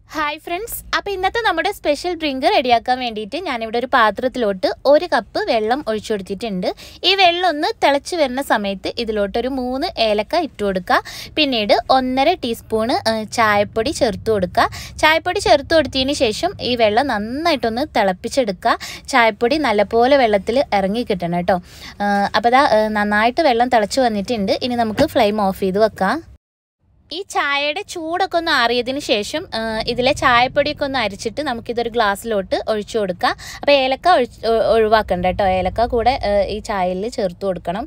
Hi friends അപ്പോൾ ഇന്നത്തെ നമ്മുടെ സ്പെഷ്യൽ ഡ്രിങ്ക് റെഡിയാക്കാൻ വേണ്ടിയിട്ട് ഞാനിവിടെ ഒരു പാത്രത്തിലോട്ട് ഒരു കപ്പ് വെള്ളം ഒഴിച്ചു കൊടുത്തിട്ടുണ്ട് ഈ വെള്ളം ഒന്ന് തിളച്ച് വരുന്ന സമയത്ത് ഇതിലോട്ടൊരു മൂന്ന് ഏലക്ക ഇട്ട് കൊടുക്കുക പിന്നീട് ഒന്നര ടീസ്പൂണ് ഏഹ്, ചായപ്പൊടി ചേർത്ത് കൊടുക്കുക ചായപ്പൊടി ചേർത്ത് കൊടുത്തതിന് ശേഷം ഈ വെള്ളം നന്നായിട്ടൊന്ന് തിളപ്പിച്ചെടുക്കുക ചായപ്പൊടി നല്ലപോലെ വെള്ളത്തിൽ ഇറങ്ങി കിട്ടണം കേട്ടോ അപ്പോൾ ഇതാ ഏഹ്, നന്നായിട്ട് വെള്ളം തിളച്ച് വന്നിട്ടുണ്ട് ഇനി നമുക്ക് ഫ്ലെയിം ഓഫ് ചെയ്ത് വെക്കാം ഈ ചായയുടെ ചൂടൊക്കെ ഒന്ന് ആറിയതിന് ശേഷം ആ, ഇതിലെ ചായപ്പൊടിയൊക്കെ ഒന്ന് അരിച്ചിട്ട് നമുക്കിതൊരു ഗ്ലാസ്സിലോട്ട് ഒഴിച്ചു കൊടുക്കാം അപ്പോൾ ഏലക്ക ഒഴിച്ച് ഒ- ഒഴിവാക്കണ്ട കേട്ടോ ഏലക്ക കൂടെ ആ, ഈ ചായയിൽ ചേർത്ത് കൊടുക്കണം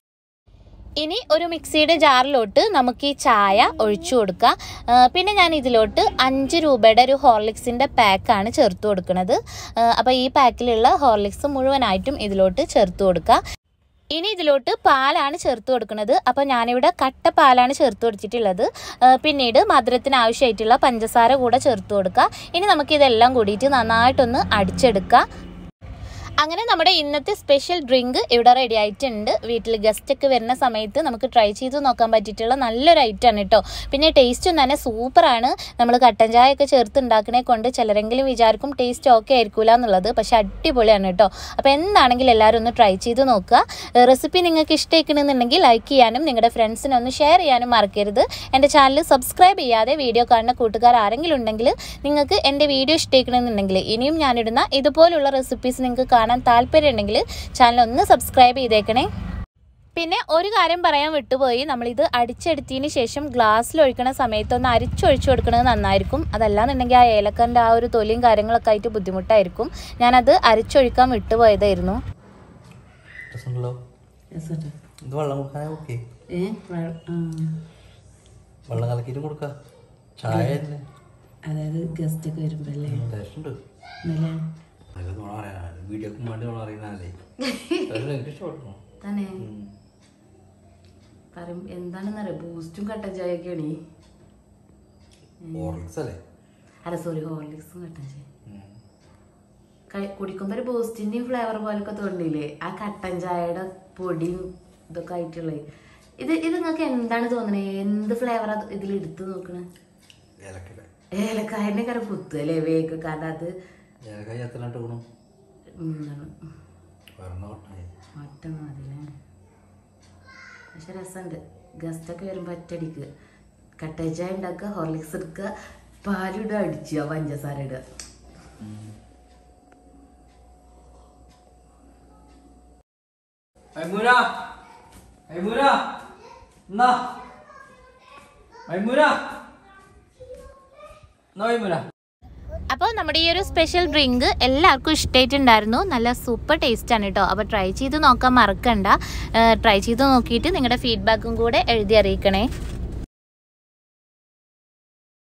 ഇനി ഒരു മിക്സിയുടെ ജാറിലോട്ട് നമുക്ക് ഈ ചായ ഒഴിച്ചു കൊടുക്കാം ആ, പിന്നെ ഞാൻ ഇതിലോട്ട് അഞ്ച് രൂപയുടെ ഒരു ഹോർലിക്സിൻ്റെ പാക്കാണ് ചേർത്ത് കൊടുക്കുന്നത് അപ്പോൾ ഈ പാക്കിലുള്ള ഹോർലിക്സ് മുഴുവനായിട്ടും ഇതിലോട്ട് ചേർത്ത് കൊടുക്കുക ഇനി ഇതിലോട്ട് പാലാണ് ചേർത്ത് കൊടുക്കുന്നത് അപ്പോൾ ഞാനിവിടെ കട്ട പാലാണ് ചേർത്ത് കൊടുത്തിട്ടുള്ളത് ആ, പിന്നീട് മധുരത്തിന് ആവശ്യമായിട്ടുള്ള പഞ്ചസാര കൂടെ ചേർത്ത് കൊടുക്കുക ഇനി നമുക്കിതെല്ലാം കൂടിയിട്ട് നന്നായിട്ടൊന്ന് അടിച്ചെടുക്കുക അങ്ങനെ നമ്മുടെ ഇന്നത്തെ സ്പെഷ്യൽ ഡ്രിങ്ക് ഇവിടെ റെഡി ആയിട്ടുണ്ട് വീട്ടിൽ ഗസ്റ്റ് ഒക്കെ വരുന്ന സമയത്ത് നമുക്ക് ട്രൈ ചെയ്ത് നോക്കാൻ പറ്റിയിട്ടുള്ള നല്ലൊരു ഐറ്റമാണ് കേട്ടോ പിന്നെ ടേസ്റ്റും തന്നെ സൂപ്പറാണ് നമ്മൾ കട്ടൻ ചായ ഒക്കെ ചേർത്ത് ഉണ്ടാക്കണേ കൊണ്ട് ചിലരെങ്കിലും വിചാരിക്കും ടേസ്റ്റ് ഓക്കെ ആയിരിക്കില്ല എന്നുള്ളത് പക്ഷെ അടിപൊളിയാണ് കേട്ടോ അപ്പോൾ എന്താണെങ്കിലും എല്ലാവരും ഒന്ന് ട്രൈ ചെയ്ത് നോക്കുക റെസിപ്പി നിങ്ങൾക്ക് ഇഷ്ടമാക്കണമെന്നുണ്ടെങ്കിൽ ലൈക്ക് ചെയ്യാനും നിങ്ങളുടെ ഫ്രണ്ട്സിനെ ഒന്ന് ഷെയർ ചെയ്യാനും മറക്കരുത് എൻ്റെ ചാനൽ സബ്സ്ക്രൈബ് ചെയ്യാതെ വീഡിയോ കാണുന്ന കൂട്ടുകാർ ആരെങ്കിലും ഉണ്ടെങ്കിൽ നിങ്ങൾക്ക് എൻ്റെ വീഡിയോ ഇഷ്ടമാക്കണമെന്നുണ്ടെങ്കിൽ ഇനിയും ഞാനിടുന്ന ഇതുപോലുള്ള റെസിപ്പീസ് നിങ്ങൾക്ക് കാണാൻ താല്പര്യം ഉണ്ടെങ്കിൽ ചാനൽ ഒന്ന് സബ്സ്ക്രൈബ് ചെയ്തേക്കണേ പിന്നെ ഒരു കാര്യം പറയാൻ വിട്ടുപോയി നമ്മളിത് അടിച്ചെടുത്തതിന് ശേഷം ഗ്ലാസ്സിൽ ഒഴിക്കണ സമയത്ത് ഒന്ന് അരിച്ചൊഴിച്ചു കൊടുക്കുന്നത് നന്നായിരിക്കും അതല്ലാന്നുണ്ടെങ്കിൽ ആ ഏലക്കൻ്റെ ആ ഒരു തൊലിയും കാര്യങ്ങളൊക്കെ ആയിട്ട് ബുദ്ധിമുട്ടായിരിക്കും ഞാനത് അരിച്ചൊഴിക്കാൻ വിട്ടുപോയതായിരുന്നു രസമുണ്ടല്ലോ രസമുണ്ട്. ഇത് വെള്ളം കൊടുക്കാനേ ഓക്കെ ഏ വ- ആ. വെള്ളം കലക്കിയിട്ട് കൊടുക്ക ചായ തന്നെ അതായത് ഗസ്റ്റ് ഒക്കെ വരുമ്പോ അല്ലേ ടേസ്റ്റ് ഉണ്ട് നല്ല അതൊക്കെ നോണ പറയാ വീഡിയോക്ക് വേണ്ടി നോണ അറിയുന്നതല്ലേ പക്ഷേ എനിക്ക് ഇഷ്ടപ്പെട്ടു തന്നെ പറയും എന്താണെന്നറിയാം ബൂസ്റ്റും കട്ടൻ ചായയൊക്കെയാണ് ഹോർലിക്സ് അല്ലേ അല്ല സോറി ഹോർലിക്സും കട്ടൻ ചായ ഉം. കഴി- കുടിക്കുമ്പോ ഒരു ബൂസ്റ്റിന്റെയും ഫ്ലേവർ പോലൊക്കെ തോന്നില്ലേ ആ കട്ടൻ ചായയുടെ പൊടിയും ഇതൊക്കെ ആയിട്ടുള്ളത് ഇത് ഇത് നിങ്ങൾക്ക് എന്താണ് തോന്നണേ എന്ത് ഫ്ലേവറാ ഇതിൽ എടുത്ത് നോക്കണേ ഏലക്കല്ലേ ഏലക്കായന്റെ കര കുത്തു അല്ലേ വേഗം കാരണം അത് ഏലക്കായ എത്ര ഇട്ട് ഗുണം എന്താണ് വേറെ കൊട്ടായി ഒറ്റ മതില്ലേ പക്ഷെ രസമുണ്ട് ഗസ്റ്റൊക്കെ വരുമ്പോൾ ഒറ്റടിക്ക് കട്ടൻ ചായ ഉണ്ടാക്കുക ഹോർലിക്സ് എടുക്കുക പാലിടുക അടിക്കുക പഞ്ചസാര ഇടുക മൈമൂന മൈമൂന എന്നാ മൈമൂന എന്നാ മൈമൂന അപ്പോൾ നമ്മുടെ ഈ ഒരു സ്പെഷ്യൽ ഡ്രിങ്ക് എല്ലാവർക്കും ഇഷ്ടമായിട്ടുണ്ടായിരുന്നു നല്ല സൂപ്പർ ടേസ്റ്റാണ് കേട്ടോ അപ്പോൾ ട്രൈ ചെയ്ത് നോക്കാൻ മറക്കണ്ട ട്രൈ ചെയ്ത് നോക്കിയിട്ട് നിങ്ങളുടെ ഫീഡ്ബാക്കും കൂടെ എഴുതി അറിയിക്കണേ